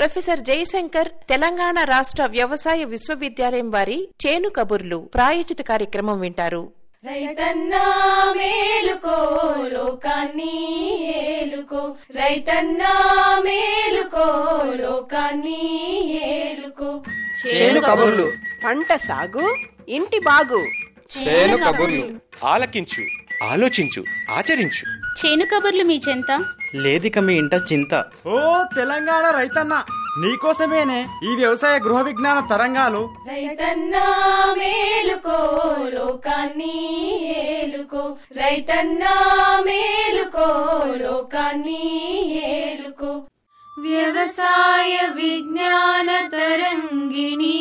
professor Jayashankar Telangana రాష్ట్ర వ్యవసాయ విశ్వవిద్యాలయం వారి చేను కబుర్లు ప్రాయోజిత కార్యక్రమం వింటారు రైతన్నా మేలుకో లోకాన్ని ఏలుకో రైతన్నా మేలుకో లోకాన్ని ఏలుకో చేను కబుర్లు పంట సాగు ఇంటి బాగు చేను కబుర్లు ఆలకించు ఆలోచించు ఆచరించు చేను కబుర్లు మీ చెంత లేదిక మీ ఇంట చింత ఓ తెలంగాణ రైతన్న నీకోసమేనే ఈ వ్యవసాయ గృహ విజ్ఞాన తరంగాలు రైతన్నా మేలుకో లోకాన్ని ఏలుకో రైతన్నా మేలుకో లోకాన్ని ఏలుకో వ్యవసాయ విజ్ఞాన తరంగిణి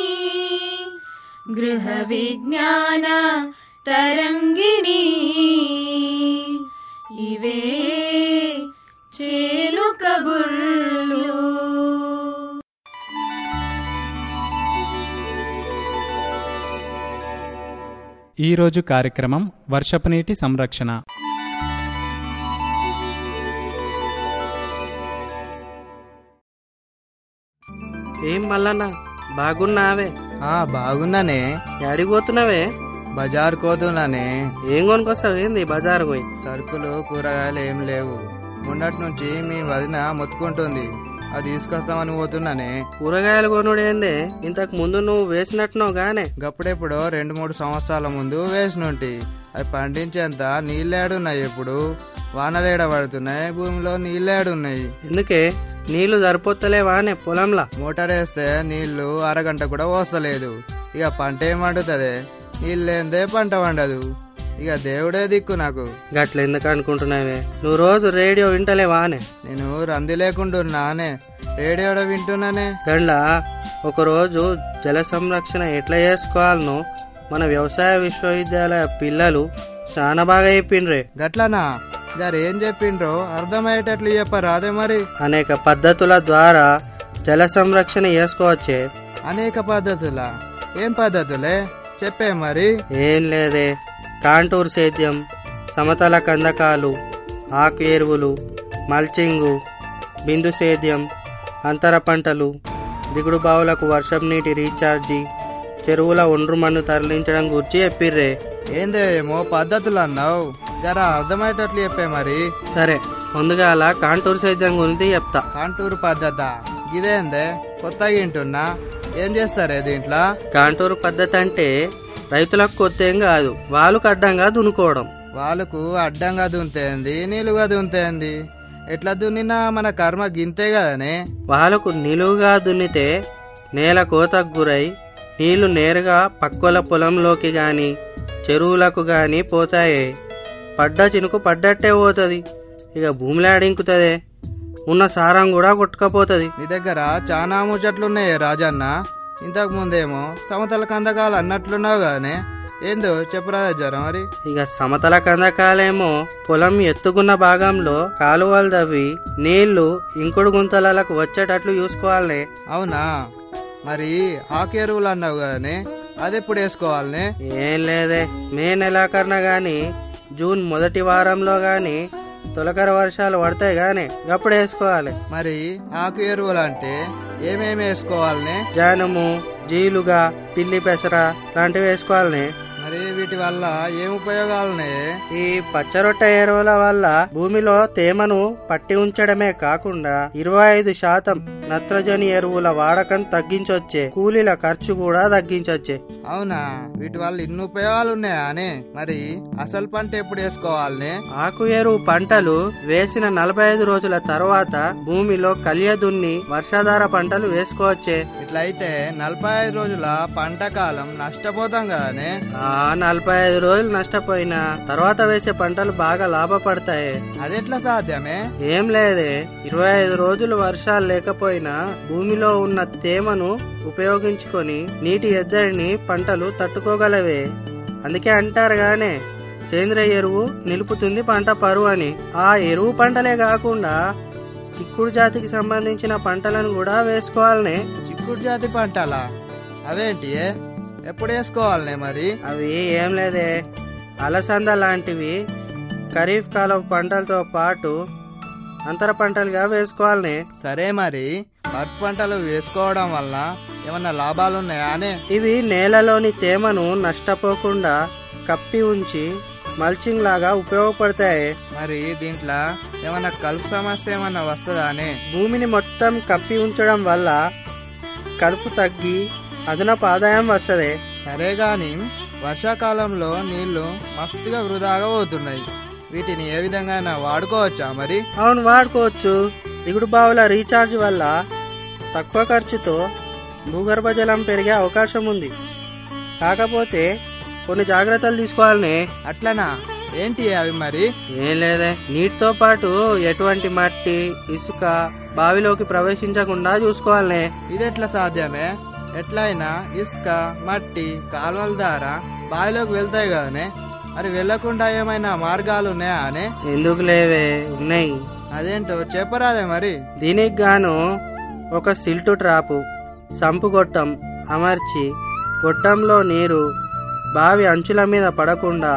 గృహ విజ్ఞాన తరంగిణి ఇవే చేలు కబుర్లు ఈరోజు కార్యక్రమం వర్షపు నీటి సంరక్షణ ఏం మల్లన్న బాగున్నావే ఆ బాగున్నానే యాడికి పోతున్నావే బజార్ కోతున్నానే ఏం కొనుకొస్తావు ఏంది బజార్ పోయి సరుకులు కూరగాయలు ఏం లేవు మొన్నటి నుంచి మీ వదిన మొత్తుకుంటుంది అది తీసుకొస్తామని పోతున్నానే కూరగాయలు కొనుడు ఏందే ఇంతకు ముందు నువ్వు వేసినట్టున్నావు గానే గప్పుడెప్పుడో రెండు మూడు సంవత్సరాల ముందు వేసినుంటి అవి పండించేంత నీళ్ళేడున్నాయి ఇప్పుడు వానలేడ పడుతున్నాయి భూమిలో నీళ్ళేడున్నాయి ఎందుకే నీళ్లు సరిపోతలేవానే పొలంలా మోటార్ వేస్తే నీళ్లు అరగంట కూడా పోస్తలేదు ఇక పంట ఏం వండుతుంది నీళ్ళు లేదే పంట వండదు ఇక దేవుడే దిక్కు నాకు గట్ల ఎందుకు అనుకుంటున్నావే నువ్వు రోజు రేడియో వింటలేవానే నేను రంది లేకుంటున్నానే రేడియోలో వింటున్నానే గండ్ల ఒకరోజు జల సంరక్షణ ఎట్లా చేసుకోవాలనో మన వ్యవసాయ విశ్వవిద్యాలయ పిల్లలు చాలా బాగా చెప్పిండ్రే గట్లనా గారు ఏం చెప్పిండ్రో అర్థమయ్యేటట్లు చెప్పరా అదే మరి అనేక పద్ధతుల ద్వారా జల సంరక్షణ చేసుకోవచ్చే అనేక పద్ధతులా ఏం పద్ధతులే చెప్పే మరి ఏం లేదే కాంటూర్ సేద్యం సమతల కందకాలు ఆకు ఎరువులు మల్చింగు బిందు సేద్యం అంతర పంటలు దిగుడు బావులకు వర్షం నీటి రీఛార్జి చెరువుల ఒండ్రు మన్ను తరలించడం గురించి చెప్పిర్రే ఏందేమో పద్ధతులు అన్నావు జర అర్థమయ్యేటట్లు చెప్పే మరి సరే ముందుగాల కాంటూర్ సేద్యం గురించి చెప్తా కాంటూరు పద్ధత ఇదేందే కొత్తగా వింటున్నా ఏం చేస్తారే దీంట్లో కాంటూరు పద్ధతి అంటే రైతులకు కొత్త ఏం కాదు వాళ్ళు అడ్డంగా దున్నుకోవడం వాళ్ళకు అడ్డంగా దుంతేంది నీలుగా దుంతేంది ఎట్లా దున్నినా మన కర్మ గింతే కదనే వాళ్ళకు నిలువుగా దున్నితే నేల కోతకు గురై నీళ్లు నేరుగా పక్కల పొలంలోకి గాని చెరువులకు గాని పోతాయి పడ్డ చినుకు పడ్డట్టే పోతుంది ఇక భూమిలాడింకుతుంది ఉన్న సారం కూడా కొట్టుకపోతుంది నీ దగ్గర చాలా ముచ్చట్లున్నాయి రాజన్న ఇంతకు ముందేమో సమతల కందకాలు అన్నట్లున్నావు గానే ఏందో చెప్పురాదా జర మరి ఇక సమతల కందకాలేమో పొలం ఎత్తుకున్న భాగంలో కాలువలు తవ్వి నీళ్లు ఇంకుడు గుంతలకు వచ్చేటట్లు చూసుకోవాలనే అవునా మరి ఆకు ఎరువులు అన్నావు కదనే అది ఎప్పుడు వేసుకోవాలనే ఏం లేదే మే నెలాఖరున గాని జూన్ మొదటి వారంలో గాని తొలకర వర్షాలు పడతాయి గాని అప్పుడు వేసుకోవాలి మరి ఆకు ఎరువులు అంటే ఏమేమి వేసుకోవాలనే జానము జీలుగా పిల్లి పెసర లాంటివి వేసుకోవాలని మరి వీటి వల్ల ఏం ఉపయోగాలునే ఈ పచ్చరొట్ట ఎరువుల వల్ల భూమిలో తేమను పట్టి ఉంచడమే కాకుండా ఇరవై ఐదు శాతం నత్రజని ఎరువుల వాడకం తగ్గించొచ్చే కూలీల ఖర్చు కూడా తగ్గించొచ్చే అవునా వీటి వల్ల ఇన్ని ఉపయోగాలు ఉన్నాయా అనే మరి అసలు పంట ఎప్పుడు వేసుకోవాలనే ఆకు ఎరువు పంటలు వేసిన నలభై ఐదు రోజుల తర్వాత భూమిలో కలియ దున్ని వర్షాధార పంటలు వేసుకోవచ్చే ఇట్లయితే నలభై ఐదు రోజుల పంట కాలం నష్టపోతాం కదనే ఆ నలభై ఐదు రోజులు నష్టపోయినా తర్వాత వేసే పంటలు బాగా లాభపడతాయి అదెట్లా సాధ్యమే ఏం లేదే ఇరవై ఐదు రోజులు వర్షాలు లేకపోయినా భూమిలో ఉన్న తేమను ఉపయోగించుకొని నీటి ఎద్దడిని పంటలు తట్టుకోగలవే అందుకే అంటారు గానే సేంద్రియ ఎరువు నిలుపుతుంది పంట పరువు అని ఆ ఎరువు పంటలే కాకుండా చిక్కుడు జాతికి సంబంధించిన పంటలను కూడా వేసుకోవాలనే చిక్కుడు జాతి పంటలా అవేంటి ఎప్పుడు వేసుకోవాలనే మరి అవి ఏం లేదే అలసంద లాంటివి ఖరీఫ్ కాలం పంటలతో పాటు అంతర పంటలుగా వేసుకోవాలనే సరే మరి కలుపు పంటలు వేసుకోవడం వల్ల ఏమన్నా లాభాలు ఉన్నాయా అనే ఇవి నేలలోని తేమను నష్టపోకుండా కప్పి ఉంచి మల్చింగ్ లాగా ఉపయోగపడతాయి మరి దీంట్లో ఏమన్నా కలుపు సమస్య ఏమన్నా వస్తుందా అనే భూమిని మొత్తం కప్పి ఉంచడం వల్ల కలుపు తగ్గి అదనపు ఆదాయం వస్తుంది సరే గాని వర్షాకాలంలో నీళ్లు మస్తుగా వృధాగా పోతున్నాయి వీటిని ఏ విధంగా వాడుకోవచ్చా మరి అవును వాడుకోవచ్చు దిగుడు బావుల రీఛార్జ్ వల్ల తక్కువ ఖర్చుతో భూగర్భ జలం పెరిగే అవకాశం ఉంది కాకపోతే కొన్ని జాగ్రత్తలు తీసుకోవాలనే అట్లనా ఏంటి అవి మరి ఏం లేదే నీటితో పాటు ఎటువంటి మట్టి ఇసుక బావిలోకి ప్రవేశించకుండా చూసుకోవాలనే ఇది ఎట్లా సాధ్యమే ఎట్లయినా ఇసుక మట్టి కాలువల ద్వారా బావిలోకి వెళ్తాయి కదనే మరి వెళ్లకుండా ఏమైనా మార్గాలు ఉన్నాయా అనే ఎందుకు లేవే ఉన్నాయి అదేంటో చెప్పరాదే మరి దీనికి గాను ఒక సిల్టు ట్రాపు సంపు గొట్టం అమర్చి గొట్టంలో నీరు బావి అంచుల మీద పడకుండా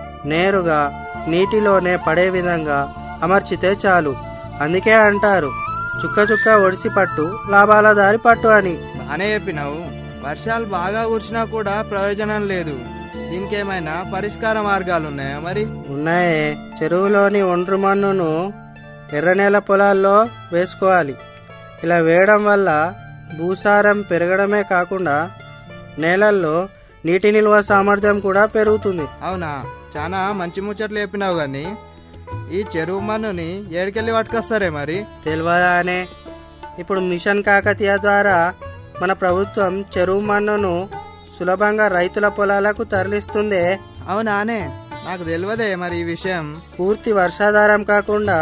నేరుగా నీటిలోనే పడే విధంగా అమర్చితే చాలు అందుకే అంటారు చుక్క చుక్క ఒడిసి పట్టు లాభాల దారి పట్టు అని బానే చెప్పినావు వర్షాలు బాగా కురిసినా కూడా ప్రయోజనం లేదు దీనికి ఏమైనా పరిష్కార మార్గాలు ఉన్నాయా మరి ఉన్నాయే చెరువులోని ఒండ్రు మన్నును ఎర్రనేల పొలాల్లో వేసుకోవాలి ఇలా వేయడం వల్ల భూసారం పెరగడమే కాకుండా నేలల్లో నీటి నిల్వ సామర్థ్యం కూడా పెరుగుతుంది అవునా చాలా మంచి ముచ్చట్లు చెప్పినావు గాని ఈ చెరువు మన్నుని ఏడికెళ్ళి పట్టుకొస్తారే మరి తెలియదా అనే ఇప్పుడు మిషన్ కాకతీయ ద్వారా మన ప్రభుత్వం చెరువు మన్నును సులభంగా రైతుల పొలాలకు తరలిస్తుందే అవునానే నాకు తెలియదే మరి ఈ విషయం పూర్తి వర్షాధారం కాకుండా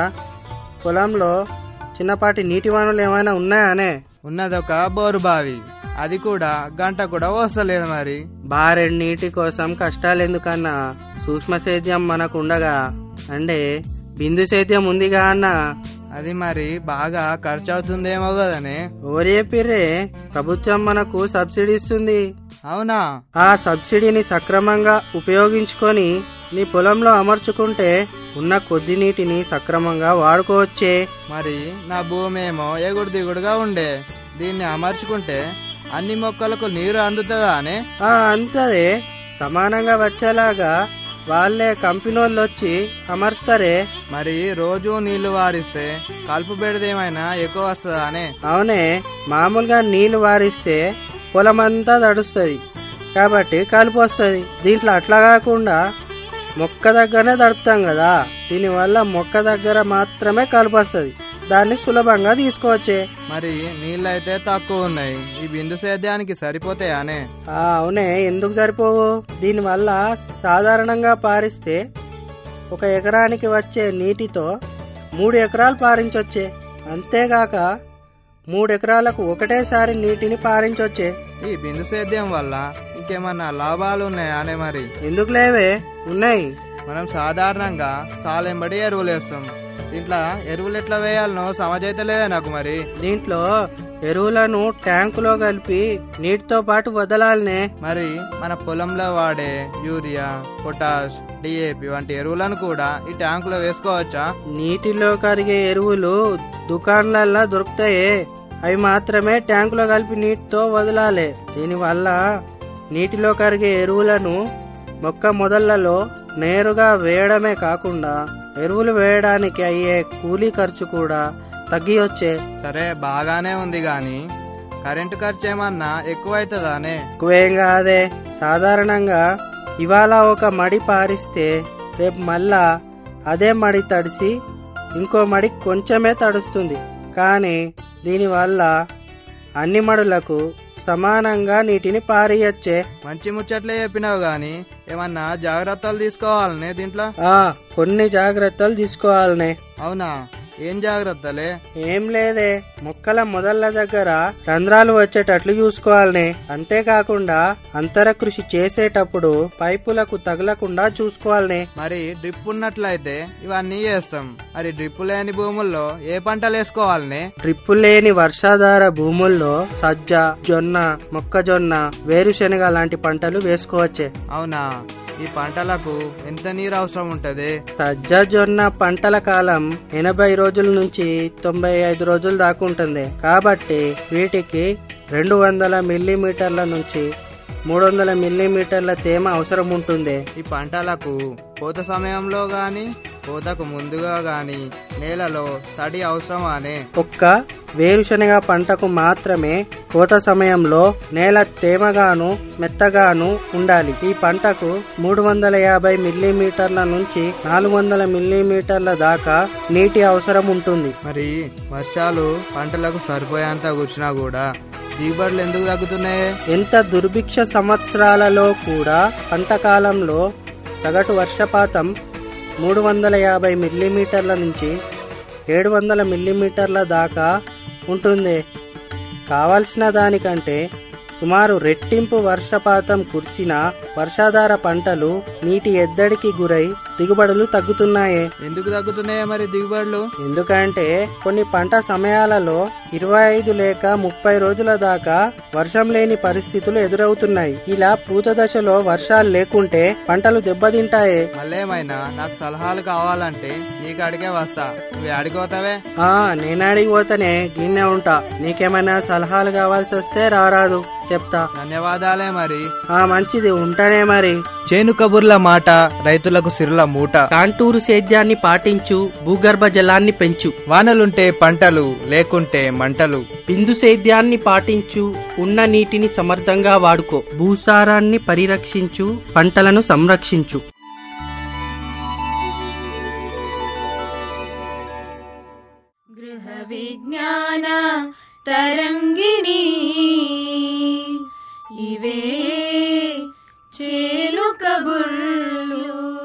పొలంలో చిన్నపాటి నీటి వనరులు ఏమైనా ఉన్నాయానే ఉన్నదొక బోరు బావి అది కూడా గంట కూడా వస్తలేదు మరి బారెడు నీటి కోసం కష్టాలు ఎందుకన్నా సూక్ష్మ సేద్యం మనకు ఉండగా అంటే బిందు సేద్యం ఉందిగా అన్న అది మరి బాగా ఖర్చు అవుతుందేమో కదనే ఎవరు చెప్పిర్రే ప్రభుత్వం మనకు సబ్సిడీ ఇస్తుంది అవునా ఆ సబ్సిడీని సక్రమంగా ఉపయోగించుకొని నీ పొలంలో అమర్చుకుంటే ఉన్న కొద్ది నీటిని సక్రమంగా వాడుకోవచ్చే మరి నా భూమి ఏమో ఎగుడు దిగుడుగా ఉండే దీన్ని అమర్చుకుంటే అన్ని మొక్కలకు నీరు అందుతుందా అనే ఆ అంతదే సమానంగా వచ్చేలాగా వాళ్ళే కంపెనీళ్ళు వచ్చి అమర్స్తారే మరి రోజు నీళ్లు వారిస్తే కలుపు బెడదేమైనా ఎక్కువ వస్తుందా అనే అవునే మామూలుగా నీళ్లు వారిస్తే పొలమంతా తడుస్తుంది కాబట్టి కలుపు వస్తుంది దీంట్లో అట్లా కాకుండా మొక్క దగ్గరనే తడుపుతాం కదా దీనివల్ల మొక్క దగ్గర మాత్రమే కలుపు వస్తుంది దాన్ని సులభంగా తీసుకోవచ్చే మరి నీళ్ళు అయితే తక్కువ ఉన్నాయి ఈ బిందు సేద్యానికి సరిపోతాయానే ఆ, అవునే ఎందుకు సరిపోవు దీనివల్ల సాధారణంగా పారిస్తే ఒక ఎకరానికి వచ్చే నీటితో మూడు ఎకరాలు పారించొచ్చే అంతేగాక మూడు ఎకరాలకు ఒకటేసారి నీటిని పారించొచ్చే ఈ బిందు సేద్యం వల్ల ఇంకేమన్నా లాభాలు ఉన్నాయానే మరి ఎందుకు లేవే ఉన్నాయి మనం సాధారణంగా సాలెంబడి ఎరువులు వేస్తాం దీంట్లో ఎరువులు ఎట్లా వేయాలనో సమజైతే లేదా నాకు మరి దీంట్లో ఎరువులను ట్యాంకులో కలిపి నీటితో పాటు వదలాలనే మరి మన పొలంలో వాడే యూరియా పొటాష్ డిఏపి వంటి ఎరువులను కూడా ఈ ట్యాంకులో వేసుకోవచ్చా నీటిలో కరిగే ఎరువులు దుకాణాలల్లో దొరుకుతాయి అవి మాత్రమే ట్యాంకులో కలిపి నీటితో వదలాలి దీనివల్ల నీటిలో కరిగే ఎరువులను మొక్క మొదళ్లలో నేరుగా వేయడమే కాకుండా ఎరువులు వేయడానికి అయ్యే కూలీ ఖర్చు కూడా తగ్గియొచ్చే సరే బాగానే ఉంది గాని కరెంటు ఖర్చు ఏమన్నా ఎక్కువైతుందానే ఎక్కువేం కాదే సాధారణంగా ఇవాళ ఒక మడి పారిస్తే రేపు మళ్ళా అదే మడి తడిసి ఇంకో మడి కొంచెమే తడుస్తుంది కానీ దీనివల్ల అన్ని మడులకు సమానంగా నీటిని పారియచ్చే మంచి ముచ్చట్లే చెప్పినావు గాని ఏమన్నా జాగ్రత్తలు తీసుకోవాలనే దీంట్లో ఆ కొన్ని జాగ్రత్తలు తీసుకోవాలనే అవునా ఏం జాగ్రత్తలే ఏం లేదే మొక్కల మొదళ్ళ దగ్గర రంధ్రాలు వచ్చేటట్లు చూసుకోవాలనే అంతేకాకుండా అంతర కృషి చేసేటప్పుడు పైపులకు తగలకుండా చూసుకోవాలనే మరి డ్రిప్ ఉన్నట్లయితే ఇవన్నీ చేస్తాం మరి డ్రిప్ లేని భూముల్లో ఏ పంటలు వేసుకోవాలనే డ్రిప్పు లేని వర్షాధార భూముల్లో సజ్జ జొన్న మొక్కజొన్న వేరుశెనగ లాంటి పంటలు వేసుకోవచ్చే అవునా ఈ పంటలకు ఎంత నీరు అవసరం ఉంటది సజ్జ జొన్న పంటల కాలం ఎనభై రోజుల నుంచి తొంభై ఐదు రోజుల దాకా ఉంటుంది కాబట్టి వీటికి రెండు వందల మిల్లీమీటర్ల నుంచి మూడు వందల మిల్లీమీటర్ల తేమ అవసరం ఉంటుంది ఈ పంటలకు కోత సమయంలో గాని కోతకు ముందుగా గాని నేలలో తడి అవసరమానే ఒక్క వేరుశనగ పంటకు మాత్రమే కోత సమయంలో నేల తేమగాను మెత్తగాను ఉండాలి ఈ పంటకు మూడు వందల యాభై మిల్లీమీటర్ల నుంచి నాలుగు వందల మిల్లీమీటర్ల దాకా నీటి అవసరం ఉంటుంది మరి వర్షాలు పంటలకు సరిపోయేంత కూర్చున్నా కూడా దిగుబడులు ఎందుకు తగ్గుతున్నాయి ఎంత దుర్భిక్ష సంవత్సరాలలో కూడా పంట కాలంలో సగటు వర్షపాతం మూడు వందల యాభై మిల్లీమీటర్ల నుంచి ఏడు వందల మిల్లీమీటర్ల దాకా ఉంటుంది కావాల్సిన దానికంటే సుమారు రెట్టింపు వర్షపాతం కురిసిన వర్షాధార పంటలు నీటి ఎద్దడికి గురై దిగుబడులు తగ్గుతున్నాయి ఎందుకు తగ్గుతున్నాయి మరి దిగుబడులు ఎందుకంటే కొన్ని పంట సమయాలలో ఇరవై ఐదు లేక ముప్పై రోజుల దాకా వర్షం లేని పరిస్థితులు ఎదురవుతున్నాయి ఇలా పూత దశలో వర్షాలు లేకుంటే పంటలు దెబ్బతింటాయి మళ్ళేమైనా నాకు సలహాలు కావాలంటే నీకు అడిగే వస్తా నువ్వు అడిగోతావే ఆ నేను అడిగిపోతానే గిన్నె ఉంటా నీకేమైనా సలహాలు కావాల్సి వస్తే రారాదు చెప్తా ధన్యవాదాలే మరి ఆ మంచిది ఉంటానే మరి చేను కబుర్ల మాట రైతులకు సిరుల మూట కాంటూరు సేద్యాన్ని పాటించు భూగర్భ జలాన్ని పెంచు వానలుంటే పంటలు లేకుంటే మంటలు బిందు సేద్యాన్ని పాటించు ఉన్న నీటిని సమర్థంగా వాడుకో భూసారాన్ని పరిరక్షించు పంటలను సంరక్షించు గృహ విజ్ఞాన తరంగిణి ఇవే చేలు కబుర్లు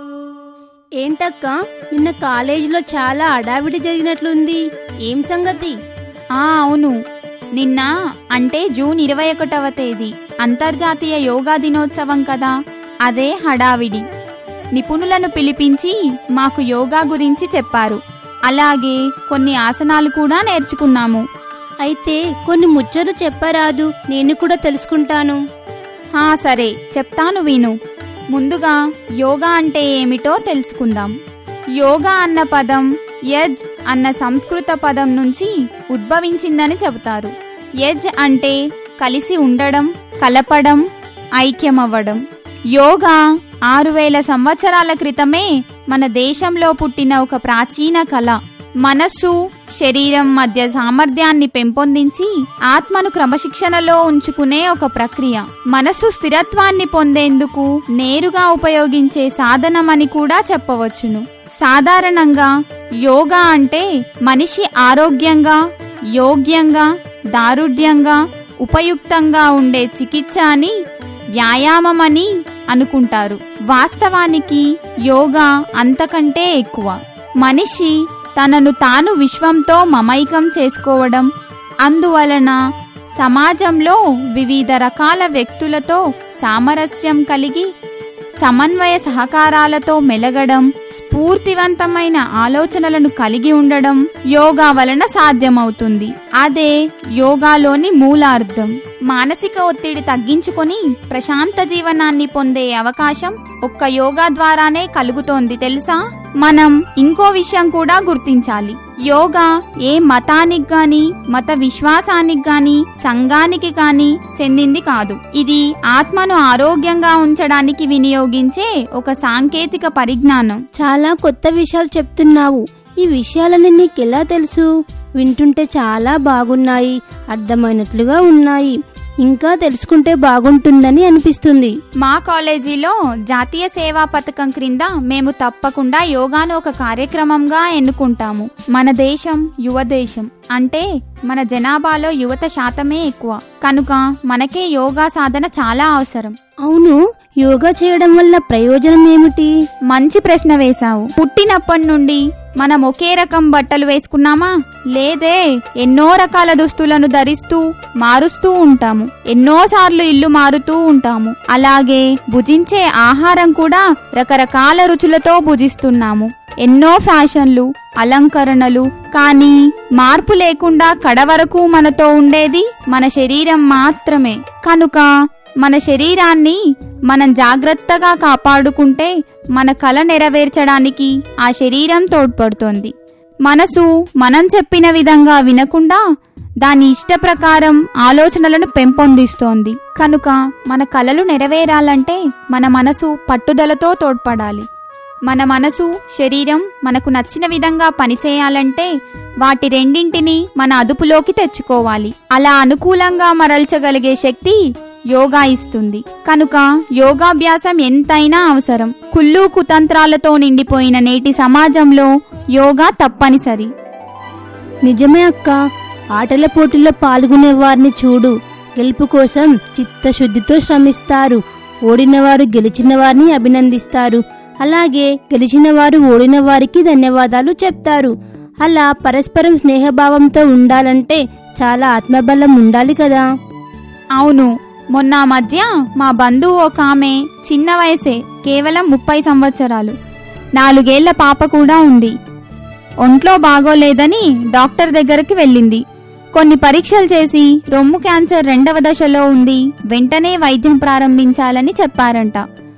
ఏంటక్క నిన్న కాలేజీలో చాలా అడావిడి జరిగినట్లుంది ఏం సంగతి ఆ అవును నిన్న అంటే జూన్ ఇరవై ఒకటవ తేదీ అంతర్జాతీయ యోగా దినోత్సవం కదా అదే హడావిడి నిపుణులను పిలిపించి మాకు యోగా గురించి చెప్పారు అలాగే కొన్ని ఆసనాలు కూడా నేర్చుకున్నాము అయితే కొన్ని ముచ్చట్లు చెప్పరాదు నేను కూడా తెలుసుకుంటాను హా సరే చెప్తాను విను ముందుగా యోగా అంటే ఏమిటో తెలుసుకుందాం యోగా అన్న పదం యజ్ అన్న సంస్కృత పదం నుంచి ఉద్భవించిందని చెబుతారు యజ్ అంటే కలిసి ఉండడం కలపడం ఐక్యమవ్వడం యోగా ఆరు వేల సంవత్సరాల క్రితమే మన దేశంలో పుట్టిన ఒక ప్రాచీన కళ మనస్సు శరీరం మధ్య సామర్థ్యాన్ని పెంపొందించి ఆత్మను క్రమశిక్షణలో ఉంచుకునే ఒక ప్రక్రియ మనస్సు స్థిరత్వాన్ని పొందేందుకు నేరుగా ఉపయోగించే సాధనమని కూడా చెప్పవచ్చును సాధారణంగా యోగా అంటే మనిషి ఆరోగ్యంగా యోగ్యంగా దారుఢ్యంగా ఉపయుక్తంగా ఉండే చికిత్స అని వ్యాయామమని అనుకుంటారు వాస్తవానికి యోగా అంతకంటే ఎక్కువ మనిషి తనను తాను విశ్వంతో మమైకం చేసుకోవడం అందువలన సమాజంలో వివిధ రకాల వ్యక్తులతో సామరస్యం కలిగి సమన్వయ సహకారాలతో మెలగడం స్ఫూర్తివంతమైన ఆలోచనలను కలిగి ఉండడం యోగా వలన సాధ్యమవుతుంది అదే యోగాలోని మూలార్థం మానసిక ఒత్తిడి తగ్గించుకొని ప్రశాంత జీవనాన్ని పొందే అవకాశం ఒక్క యోగా ద్వారానే కలుగుతోంది తెలుసా మనం ఇంకో విషయం కూడా గుర్తించాలి యోగా ఏ మతానికి గాని మత విశ్వాసానికి గాని సంఘానికి గాని చెందింది కాదు ఇది ఆత్మను ఆరోగ్యంగా ఉంచడానికి వినియోగించే ఒక సాంకేతిక పరిజ్ఞానం చాలా కొత్త విషయాలు చెప్తున్నావు ఈ విషయాలని నీకెలా తెలుసు వింటుంటే చాలా బాగున్నాయి అర్థమైనట్లుగా ఉన్నాయి ఇంకా తెలుసుకుంటే బాగుంటుందని అనిపిస్తుంది మా కాలేజీలో జాతీయ సేవా పథకం క్రింద మేము తప్పకుండా యోగాను ఒక కార్యక్రమంగా ఎన్నుకుంటాము మన దేశం యువ దేశం అంటే మన జనాభాలో యువత శాతమే ఎక్కువ కనుక మనకే యోగా సాధన చాలా అవసరం అవును యోగా చేయడం వల్ల ప్రయోజనం ఏమిటి మంచి ప్రశ్న వేశావు పుట్టినప్పటి నుండి మనం ఒకే రకం బట్టలు వేసుకున్నామా లేదే ఎన్నో రకాల దుస్తులను ధరిస్తూ మారుస్తూ ఉంటాము ఎన్నోసార్లు ఇల్లు మారుతూ ఉంటాము అలాగే భుజించే ఆహారం కూడా రకరకాల రుచులతో భుజిస్తున్నాము ఎన్నో ఫ్యాషన్లు అలంకరణలు కానీ మార్పు లేకుండా కడ వరకు మనతో ఉండేది మన శరీరం మాత్రమే కనుక మన శరీరాన్ని మనం జాగ్రత్తగా కాపాడుకుంటే మన కల నెరవేర్చడానికి ఆ శరీరం తోడ్పడుతోంది మనసు మనం చెప్పిన విధంగా వినకుండా దాని ఇష్ట ప్రకారం ఆలోచనలను పెంపొందిస్తోంది కనుక మన కలలు నెరవేరాలంటే మన మనసు పట్టుదలతో తోడ్పడాలి మన మనసు శరీరం మనకు నచ్చిన విధంగా పనిచేయాలంటే వాటి రెండింటిని మన అదుపులోకి తెచ్చుకోవాలి అలా అనుకూలంగా మరల్చగలిగే శక్తి యోగా ఇస్తుంది కనుక యోగాభ్యాసం ఎంతైనా అవసరం కుళ్ళు కుతంత్రాలతో నిండిపోయిన నేటి సమాజంలో యోగా తప్పనిసరి నిజమే అక్క ఆటల పోటీల్లో పాల్గొనే వారిని చూడు గెలుపు కోసం చిత్తశుద్ధితో శ్రమిస్తారు ఓడిన వారు గెలిచిన వారిని అభినందిస్తారు అలాగే గెలిచిన వారు ఓడిన వారికి ధన్యవాదాలు చెప్తారు అలా పరస్పరం స్నేహభావంతో ఉండాలంటే చాలా ఆత్మబలం ఉండాలి కదా అవును మొన్న ఆ మధ్య మా బంధువు ఒక ఆమె చిన్న వయసే కేవలం ముప్పై సంవత్సరాలు నాలుగేళ్ల పాప కూడా ఉంది ఒంట్లో బాగోలేదని డాక్టర్ దగ్గరికి వెళ్ళింది కొన్ని పరీక్షలు చేసి రొమ్ము క్యాన్సర్ రెండవ దశలో ఉంది వెంటనే వైద్యం ప్రారంభించాలని చెప్పారంట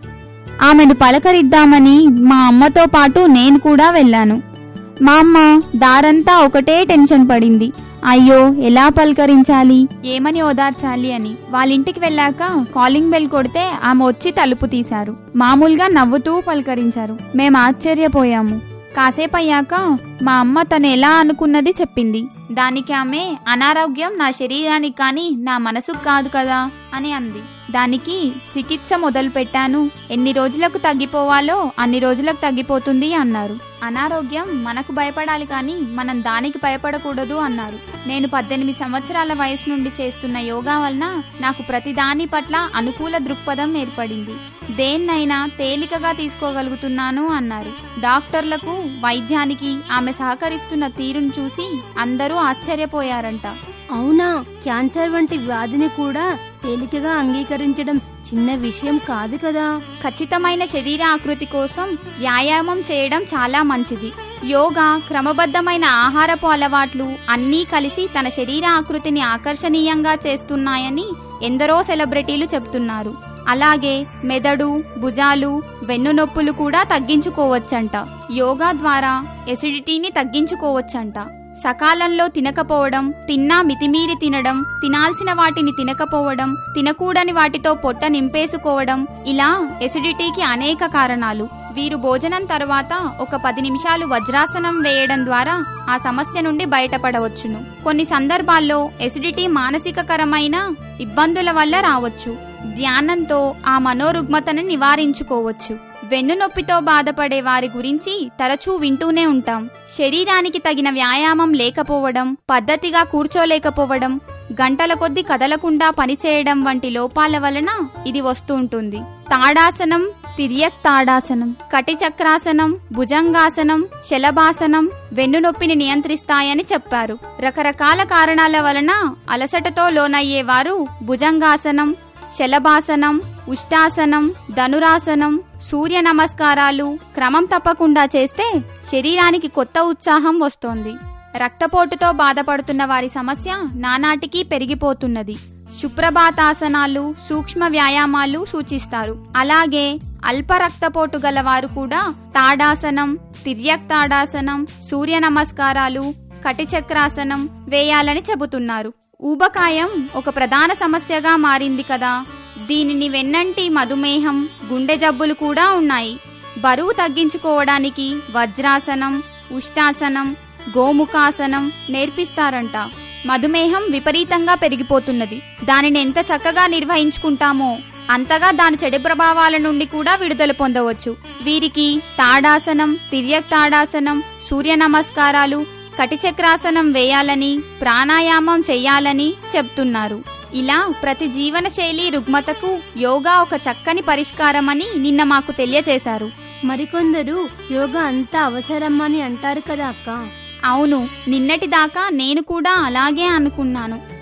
ఆమెను పలకరిద్దామని మా అమ్మతో పాటు నేను కూడా వెళ్ళాను మా అమ్మ దారంతా ఒకటే టెన్షన్ పడింది అయ్యో ఎలా పలకరించాలి ఏమని ఓదార్చాలి అని వాళ్ళింటికి వెళ్ళాక కాలింగ్ బెల్ కొడితే ఆమె వచ్చి తలుపు తీశారు మామూలుగా నవ్వుతూ పలకరించారు మేము ఆశ్చర్యపోయాము కాసేపు అయ్యాక మా అమ్మ తను ఎలా అనుకున్నది చెప్పింది దానికి ఆమె అనారోగ్యం నా శరీరానికి కానీ నా మనసుకు కాదు కదా అని అంది దానికి చికిత్స మొదలు పెట్టాను ఎన్ని రోజులకు తగ్గిపోవాలో అన్ని రోజులకు తగ్గిపోతుంది అన్నారు అనారోగ్యం మనకు భయపడాలి కానీ మనం దానికి భయపడకూడదు అన్నారు నేను పద్దెనిమిది సంవత్సరాల వయసు నుండి చేస్తున్న యోగా వలన నాకు ప్రతి దాని పట్ల అనుకూల దృక్పథం ఏర్పడింది దేన్నైనా తేలికగా తీసుకోగలుగుతున్నాను అన్నారు డాక్టర్లకు వైద్యానికి ఆమె సహకరిస్తున్న తీరును చూసి అందరూ ఆశ్చర్యపోయారంట అవునా క్యాన్సర్ వంటి వ్యాధిని కూడా తేలికగా అంగీకరించడం చిన్న విషయం కాదు కదా ఖచ్చితమైన శరీర ఆకృతి కోసం వ్యాయామం చేయడం చాలా మంచిది యోగా క్రమబద్ధమైన ఆహారపు అలవాట్లు అన్నీ కలిసి తన శరీర ఆకృతిని ఆకర్షణీయంగా చేస్తున్నాయని ఎందరో సెలబ్రిటీలు చెప్తున్నారు అలాగే మెదడు భుజాలు వెన్నునొప్పులు కూడా తగ్గించుకోవచ్చంట యోగా ద్వారా ఎసిడిటీని తగ్గించుకోవచ్చంట సకాలంలో తినకపోవడం తిన్నా మితిమీరి తినడం తినాల్సిన వాటిని తినకపోవడం తినకూడని వాటితో పొట్ట నింపేసుకోవడం ఇలా ఎసిడిటీకి అనేక కారణాలు వీరు భోజనం తర్వాత ఒక పది నిమిషాలు వజ్రాసనం వేయడం ద్వారా ఆ సమస్య నుండి బయటపడవచ్చును కొన్ని సందర్భాల్లో ఎసిడిటీ మానసికకరమైన ఇబ్బందుల వల్ల రావచ్చు ధ్యానంతో ఆ మనోరుగ్మతను నివారించుకోవచ్చు వెన్నునొప్పితో బాధపడే వారి గురించి తరచూ వింటూనే ఉంటాం శరీరానికి తగిన వ్యాయామం లేకపోవడం పద్ధతిగా కూర్చోలేకపోవడం గంటల కొద్ది కదలకుండా పనిచేయడం వంటి లోపాల వలన ఇది వస్తూ ఉంటుంది తాడాసనం తిర్యక్ తాడాసనం కటిచక్రాసనం భుజంగాసనం శలభాసనం వెన్నునొప్పిని నియంత్రిస్తాయని చెప్పారు రకరకాల కారణాల వలన అలసటతో లోనయ్యేవారు భుజంగాసనం శలభాసనం ఉష్టాసనం ధనురాసనం సూర్య నమస్కారాలు క్రమం తప్పకుండా చేస్తే శరీరానికి కొత్త ఉత్సాహం వస్తోంది రక్తపోటుతో బాధపడుతున్న వారి సమస్య నానాటికి పెరిగిపోతున్నది శుప్రభాతాసనాలు సూక్ష్మ వ్యాయామాలు సూచిస్తారు అలాగే అల్ప రక్తపోటు గలవారు కూడా తాడాసనం తిర్యక్ తాడాసనం సూర్య నమస్కారాలు కటిచక్రాసనం వేయాలని చెబుతున్నారు ఊబకాయం ఒక ప్రధాన సమస్యగా మారింది కదా దీనిని వెన్నంటి మధుమేహం గుండె జబ్బులు కూడా ఉన్నాయి బరువు తగ్గించుకోవడానికి వజ్రాసనం ఉష్టాసనం గోముఖాసనం నేర్పిస్తారంట మధుమేహం విపరీతంగా పెరిగిపోతున్నది దానిని ఎంత చక్కగా నిర్వహించుకుంటామో అంతగా దాని చెడు ప్రభావాల నుండి కూడా విడుదల పొందవచ్చు వీరికి తాడాసనం తిర్యక్ తాడాసనం సూర్య నమస్కారాలు కటిచక్రాసనం వేయాలని ప్రాణాయామం చెయ్యాలని చెప్తున్నారు ఇలా ప్రతి జీవన శైలి రుగ్మతకు యోగా ఒక చక్కని పరిష్కారమని నిన్న మాకు తెలియచేశారు మరికొందరు యోగా అంత అవసరమని అంటారు కదా అక్క అవును నిన్నటి దాకా నేను కూడా అలాగే అనుకున్నాను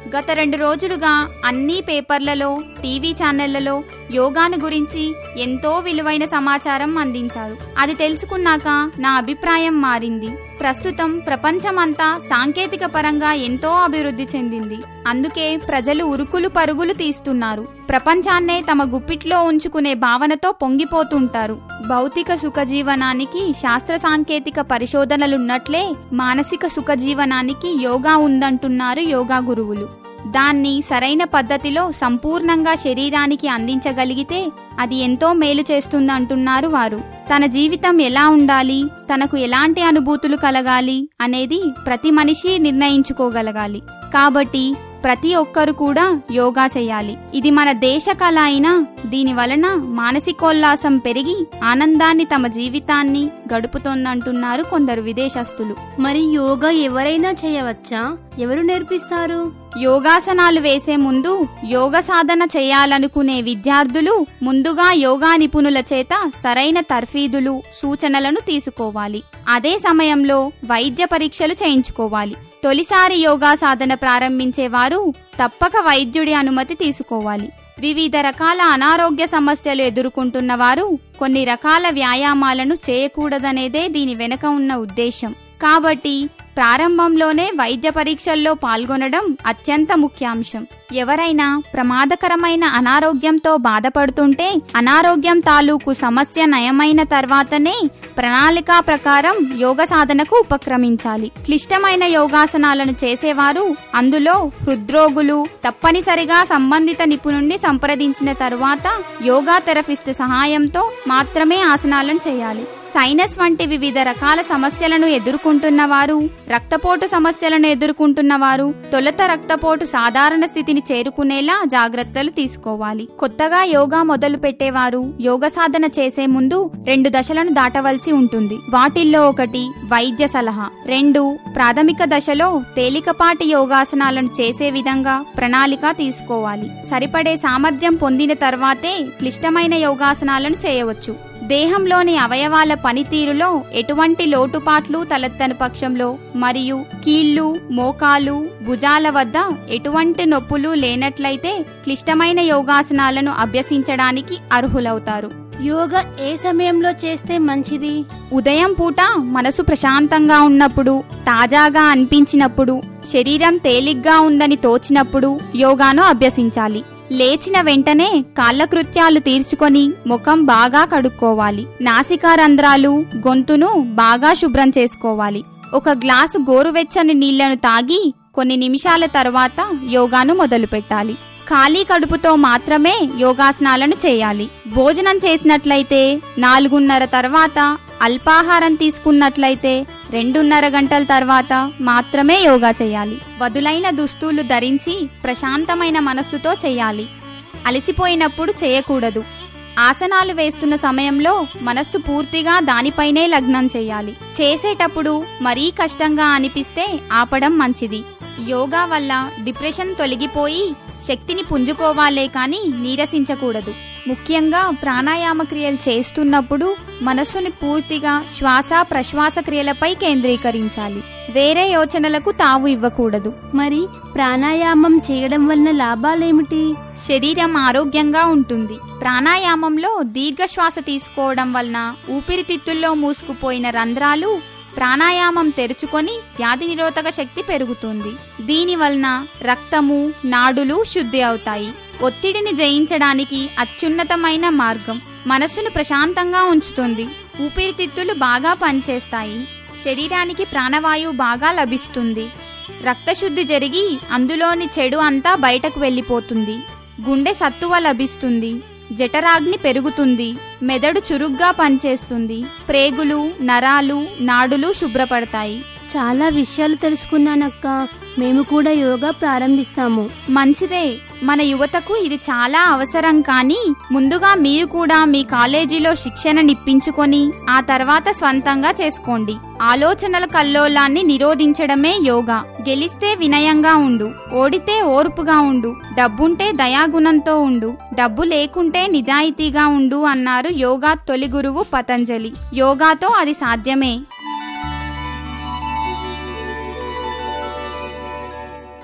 గత రెండు రోజులుగా అన్ని పేపర్లలో టీవీ ఛానళ్లలో యోగాను గురించి ఎంతో విలువైన సమాచారం అందించారు అది తెలుసుకున్నాక నా అభిప్రాయం మారింది ప్రస్తుతం ప్రపంచమంతా సాంకేతిక పరంగా ఎంతో అభివృద్ధి చెందింది అందుకే ప్రజలు ఉరుకులు పరుగులు తీస్తున్నారు ప్రపంచాన్నే తమ గుప్పిట్లో ఉంచుకునే భావనతో పొంగిపోతుంటారు భౌతిక సుఖజీవనానికి శాస్త్ర సాంకేతిక పరిశోధనలున్నట్లే మానసిక సుఖజీవనానికి యోగా ఉందంటున్నారు యోగా గురువులు దాన్ని సరైన పద్ధతిలో సంపూర్ణంగా శరీరానికి అందించగలిగితే అది ఎంతో మేలు చేస్తుందంటున్నారు వారు తన జీవితం ఎలా ఉండాలి తనకు ఎలాంటి అనుభూతులు కలగాలి అనేది ప్రతి మనిషి నిర్ణయించుకోగలగాలి కాబట్టి ప్రతి ఒక్కరు కూడా యోగా చేయాలి ఇది మన దేశ కళ అయినా దీని వలన మానసికోల్లాసం పెరిగి ఆనందాన్ని తమ జీవితాన్ని గడుపుతోందంటున్నారు కొందరు విదేశస్తులు మరి యోగా ఎవరైనా చేయవచ్చా ఎవరు నేర్పిస్తారు యోగాసనాలు వేసే ముందు యోగ సాధన చేయాలనుకునే విద్యార్థులు ముందుగా యోగా నిపుణుల చేత సరైన తర్ఫీదులు సూచనలను తీసుకోవాలి అదే సమయంలో వైద్య పరీక్షలు చేయించుకోవాలి తొలిసారి యోగా సాధన ప్రారంభించేవారు తప్పక వైద్యుడి అనుమతి తీసుకోవాలి వివిధ రకాల అనారోగ్య సమస్యలు ఎదుర్కొంటున్న వారు కొన్ని రకాల వ్యాయామాలను చేయకూడదనేదే దీని వెనుక ఉన్న ఉద్దేశం కాబట్టి ప్రారంభంలోనే వైద్య పరీక్షల్లో పాల్గొనడం అత్యంత ముఖ్యాంశం ఎవరైనా ప్రమాదకరమైన అనారోగ్యంతో బాధపడుతుంటే అనారోగ్యం తాలూకు సమస్య నయమైన తర్వాతనే ప్రణాళిక ప్రకారం యోగ సాధనకు ఉపక్రమించాలి క్లిష్టమైన యోగాసనాలను చేసేవారు అందులో హృద్రోగులు తప్పనిసరిగా సంబంధిత నిపుణుణ్ణి సంప్రదించిన తరువాత యోగా థెరపిస్ట్ సహాయంతో మాత్రమే ఆసనాలను చేయాలి సైనస్ వంటి వివిధ రకాల సమస్యలను ఎదుర్కొంటున్న వారు రక్తపోటు సమస్యలను ఎదుర్కొంటున్న వారు తొలుత రక్తపోటు సాధారణ స్థితిని చేరుకునేలా జాగ్రత్తలు తీసుకోవాలి కొత్తగా యోగా మొదలు పెట్టేవారు యోగ సాధన చేసే ముందు రెండు దశలను దాటవలసి ఉంటుంది వాటిల్లో ఒకటి వైద్య సలహా రెండు ప్రాథమిక దశలో తేలికపాటి యోగాసనాలను చేసే విధంగా ప్రణాళిక తీసుకోవాలి సరిపడే సామర్థ్యం పొందిన తర్వాతే క్లిష్టమైన యోగాసనాలను చేయవచ్చు దేహంలోని అవయవాల పనితీరులో ఎటువంటి లోటుపాట్లు తలెత్తని పక్షంలో మరియు కీళ్లు మోకాలు భుజాల వద్ద ఎటువంటి నొప్పులు లేనట్లయితే క్లిష్టమైన యోగాసనాలను అభ్యసించడానికి అర్హులవుతారు యోగా ఏ సమయంలో చేస్తే మంచిది ఉదయం పూట మనసు ప్రశాంతంగా ఉన్నప్పుడు తాజాగా అనిపించినప్పుడు శరీరం తేలిగ్గా ఉందని తోచినప్పుడు యోగాను అభ్యసించాలి లేచిన వెంటనే కాలకృత్యాలు తీర్చుకొని ముఖం బాగా కడుక్కోవాలి నాసికా రంధ్రాలు గొంతును బాగా శుభ్రం చేసుకోవాలి ఒక గ్లాసు గోరువెచ్చని నీళ్లను తాగి కొన్ని నిమిషాల తర్వాత యోగాను మొదలు పెట్టాలి ఖాళీ కడుపుతో మాత్రమే యోగాసనాలను చేయాలి భోజనం చేసినట్లయితే నాలుగున్నర తర్వాత అల్పాహారం తీసుకున్నట్లయితే రెండున్నర గంటల తర్వాత మాత్రమే యోగా చేయాలి వదులైన దుస్తులు ధరించి ప్రశాంతమైన మనస్సుతో చేయాలి అలసిపోయినప్పుడు చేయకూడదు ఆసనాలు వేస్తున్న సమయంలో మనస్సు పూర్తిగా దానిపైనే లగ్నం చేయాలి చేసేటప్పుడు మరీ కష్టంగా అనిపిస్తే ఆపడం మంచిది యోగా వల్ల డిప్రెషన్ తొలగిపోయి శక్తిని పుంజుకోవాలే కానీ నీరసించకూడదు ముఖ్యంగా ప్రాణాయామ క్రియలు చేస్తున్నప్పుడు మనస్సుని పూర్తిగా శ్వాస ప్రశ్వాస క్రియలపై కేంద్రీకరించాలి వేరే యోచనలకు తావు ఇవ్వకూడదు మరి ప్రాణాయామం చేయడం వలన లాభాలేమిటి శరీరం ఆరోగ్యంగా ఉంటుంది ప్రాణాయామంలో దీర్ఘ శ్వాస తీసుకోవడం వలన ఊపిరితిత్తుల్లో మూసుకుపోయిన రంధ్రాలు ప్రాణాయామం తెరుచుకొని వ్యాధి నిరోధక శక్తి పెరుగుతుంది దీని వలన రక్తము నాడులు శుద్ధి అవుతాయి ఒత్తిడిని జయించడానికి అత్యున్నతమైన మార్గం మనస్సును ప్రశాంతంగా ఉంచుతుంది ఊపిరితిత్తులు బాగా పనిచేస్తాయి శరీరానికి ప్రాణవాయువు బాగా లభిస్తుంది రక్తశుద్ధి జరిగి అందులోని చెడు అంతా బయటకు వెళ్ళిపోతుంది గుండె సత్తువ లభిస్తుంది జఠరాగ్ని పెరుగుతుంది మెదడు చురుగ్గా పనిచేస్తుంది ప్రేగులు నరాలు నాడులు శుభ్రపడతాయి చాలా విషయాలు తెలుసుకున్నానక్క మేము కూడా యోగా ప్రారంభిస్తాము మంచిదే మన యువతకు ఇది చాలా అవసరం కానీ ముందుగా మీరు కూడా మీ కాలేజీలో శిక్షణ నిప్పించుకొని ఆ తర్వాత స్వంతంగా చేసుకోండి ఆలోచనల కల్లోలాన్ని నిరోధించడమే యోగా గెలిస్తే వినయంగా ఉండు ఓడితే ఓర్పుగా ఉండు డబ్బుంటే దయాగుణంతో ఉండు డబ్బు లేకుంటే నిజాయితీగా ఉండు అన్నారు యోగా తొలి గురువు పతంజలి యోగాతో అది సాధ్యమే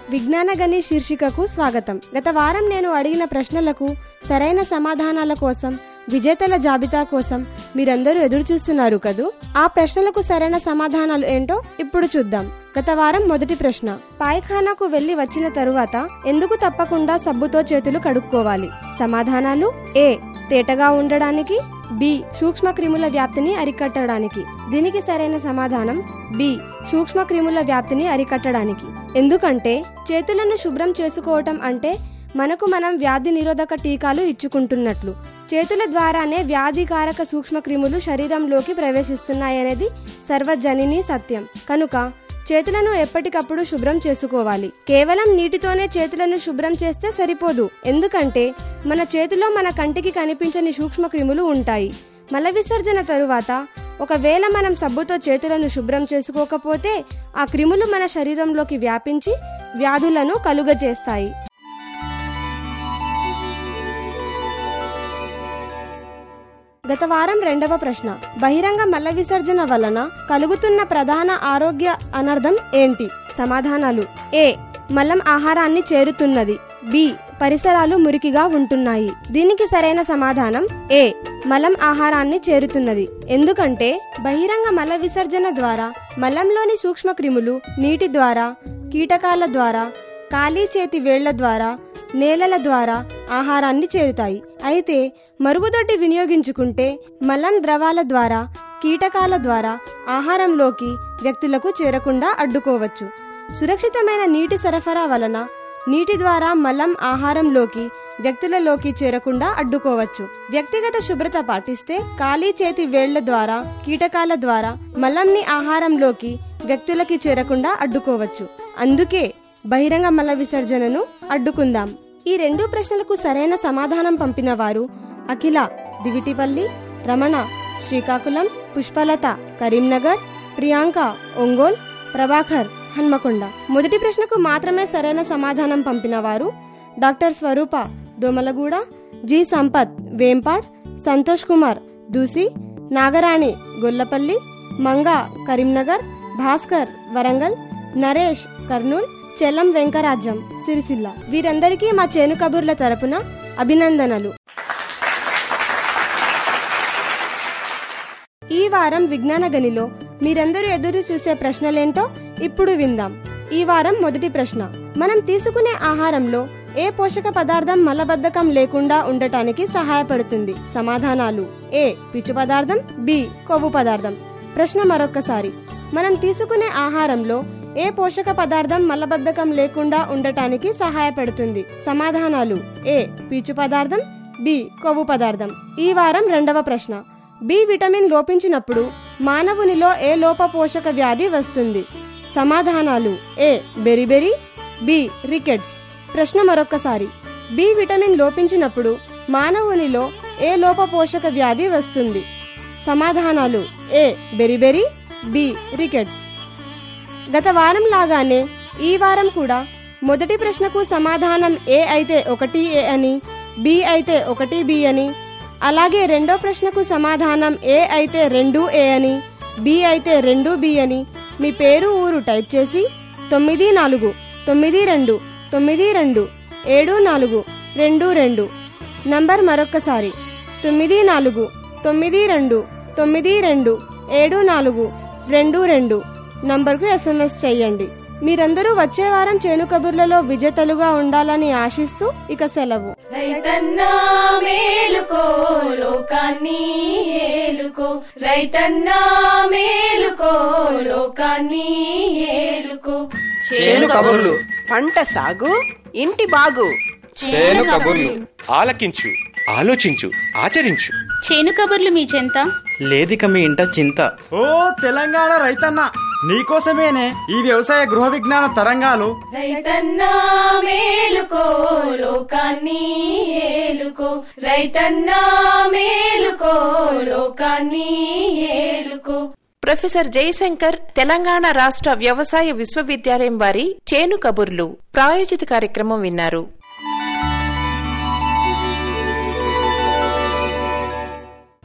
విజ్ఞానగని శీర్షికకు స్వాగతం గత వారం నేను అడిగిన ప్రశ్నలకు సరైన సమాధానాల కోసం విజేతల జాబితా కోసం మీరందరూ ఎదురు చూస్తున్నారు కదూ ఆ ప్రశ్నలకు సరైన సమాధానాలు ఏంటో ఇప్పుడు చూద్దాం గత వారం మొదటి ప్రశ్న పాయఖానాకు వెళ్లి వచ్చిన తరువాత ఎందుకు తప్పకుండా సబ్బుతో చేతులు కడుక్కోవాలి సమాధానాలు ఏ తేటగా ఉండడానికి బి సూక్ష్మ క్రిముల వ్యాప్తిని అరికట్టడానికి దీనికి సరైన సమాధానం బి సూక్ష్మ క్రిముల వ్యాప్తిని అరికట్టడానికి ఎందుకంటే చేతులను శుభ్రం చేసుకోవటం అంటే మనకు మనం వ్యాధి నిరోధక టీకాలు ఇచ్చుకుంటున్నట్లు చేతుల ద్వారానే వ్యాధికారక సూక్ష్మ క్రిములు శరీరంలోకి ప్రవేశిస్తున్నాయనేది సర్వజనిని సత్యం కనుక చేతులను ఎప్పటికప్పుడు శుభ్రం చేసుకోవాలి కేవలం నీటితోనే చేతులను శుభ్రం చేస్తే సరిపోదు ఎందుకంటే మన చేతిలో మన కంటికి కనిపించని సూక్ష్మ క్రిములు ఉంటాయి మల విసర్జన తరువాత ఒకవేళ మనం సబ్బుతో చేతులను శుభ్రం చేసుకోకపోతే ఆ క్రిములు మన శరీరంలోకి వ్యాపించి వ్యాధులను కలుగజేస్తాయి గత వారం రెండవ ప్రశ్న బహిరంగ మల విసర్జన వలన కలుగుతున్న ప్రధాన ఆరోగ్య అనర్థం ఏంటి సమాధానాలు ఏ మలం ఆహారాన్ని చేరుతున్నది బి పరిసరాలు మురికిగా ఉంటున్నాయి దీనికి సరైన సమాధానం ఏ మలం ఆహారాన్ని చేరుతున్నది ఎందుకంటే బహిరంగ మల విసర్జన ద్వారా మలంలోని సూక్ష్మ క్రిములు నీటి ద్వారా కీటకాల ద్వారా ఖాళీ చేతి వేళ్ల ద్వారా నేలల ద్వారా ఆహారాన్ని చేరుతాయి అయితే మరుగుదొడ్డి వినియోగించుకుంటే మలం ద్రవాల ద్వారా కీటకాల ద్వారా ఆహారంలోకి వ్యక్తులకు చేరకుండా అడ్డుకోవచ్చు సురక్షితమైన నీటి సరఫరా వలన నీటి ద్వారా మలం ఆహారంలోకి వ్యక్తులలోకి చేరకుండా అడ్డుకోవచ్చు వ్యక్తిగత శుభ్రత పాటిస్తే ఖాళీ చేతి వేళ్ల ద్వారా కీటకాల ద్వారా మలంని ఆహారంలోకి వ్యక్తులకి చేరకుండా అడ్డుకోవచ్చు అందుకే బహిరంగ మల విసర్జనను అడ్డుకుందాం ఈ రెండు ప్రశ్నలకు సరైన సమాధానం పంపిన వారు అఖిల దివిటిపల్లి రమణ శ్రీకాకుళం పుష్పలత కరీంనగర్ ప్రియాంక ఒంగోల్ ప్రభాకర్ హన్మకొండ మొదటి ప్రశ్నకు మాత్రమే సరైన సమాధానం పంపిన వారు డాక్టర్ స్వరూప దోమలగూడ జి సంపత్ వేంపాడ్ సంతోష్ కుమార్ దూసి నాగరాణి గొల్లపల్లి మంగా కరీంనగర్ భాస్కర్ వరంగల్ నరేష్ కర్నూల్ చెల్లం వెంకరాజ్యం సిరిసిల్ల వీరందరికీ మా చేను కబుర్ల తరపున అభినందనలు ఈ వారం విజ్ఞాన గనిలో మీరందరూ ఎదురు చూసే ప్రశ్నలేంటో ఇప్పుడు విందాం ఈ వారం మొదటి ప్రశ్న మనం తీసుకునే ఆహారంలో ఏ పోషక పదార్థం మలబద్ధకం లేకుండా ఉండటానికి సహాయపడుతుంది సమాధానాలు ఏ పిచ్చు పదార్థం బి కొవ్వు పదార్థం ప్రశ్న మరొక్కసారి మనం తీసుకునే ఆహారంలో ఏ పోషక పదార్థం మలబద్ధకం లేకుండా ఉండటానికి సహాయపడుతుంది సమాధానాలు ఏ పీచు పదార్థం బి కొవ్వు పదార్థం ఈ వారం రెండవ ప్రశ్న బి విటమిన్ లోపించినప్పుడు మానవునిలో ఏ లోప పోషక వ్యాధి వస్తుంది సమాధానాలు ఏ బెరిబెరి బి రికెట్స్ ప్రశ్న మరొక్కసారి బి విటమిన్ లోపించినప్పుడు మానవునిలో ఏ లోప పోషక వ్యాధి వస్తుంది సమాధానాలు ఏ బెరిబెరి బి రికెట్స్ గత వారం లాగానే ఈ వారం కూడా మొదటి ప్రశ్నకు సమాధానం ఏ అయితే ఒకటి ఏ అని బి అయితే ఒకటి బి అని అలాగే రెండో ప్రశ్నకు సమాధానం ఏ అయితే రెండు ఏ అని బి అయితే రెండు బి అని మీ పేరు ఊరు టైప్ చేసి తొమ్మిది నాలుగు తొమ్మిది రెండు తొమ్మిది రెండు ఏడు నాలుగు రెండు రెండు నంబర్ మరొక్కసారి తొమ్మిది నాలుగు తొమ్మిది రెండు తొమ్మిది రెండు ఏడు నాలుగు రెండు రెండు నంబర్కు ఎస్ఎంఎస్ చెయ్యండి మీరందరూ వచ్చే వారం చేను కబుర్లలో విజేతలుగా ఉండాలని ఆశిస్తూ ఇక సెలవు రైతన్నా మేలుకో లోకాన్ని ఏలుకో రైతన్నా మేలుకో లోకాన్ని ఏలుకో చేను కబుర్లు పంట సాగు ఇంటి బాగు చేను కబుర్లు ఆలకించు ఆలోచించు ఆచరించు చేను కబుర్లు మీ చెంత లేదిక మీ ఇంట చింత ఓ తెలంగాణ రైతన్న నీకోసమేనే ఈ వ్యవసాయ గృహ విజ్ఞాన తరంగాలు రైతన్నా మేలుకో లోకాన్ని ఏలుకో రైతన్నా మేలుకో లోకాన్ని ఏలుకో ప్రొఫెసర్ జయశంకర్ తెలంగాణ రాష్ట్ర వ్యవసాయ విశ్వవిద్యాలయం వారి చేను కబుర్లు ప్రాయోజిత కార్యక్రమం విన్నారు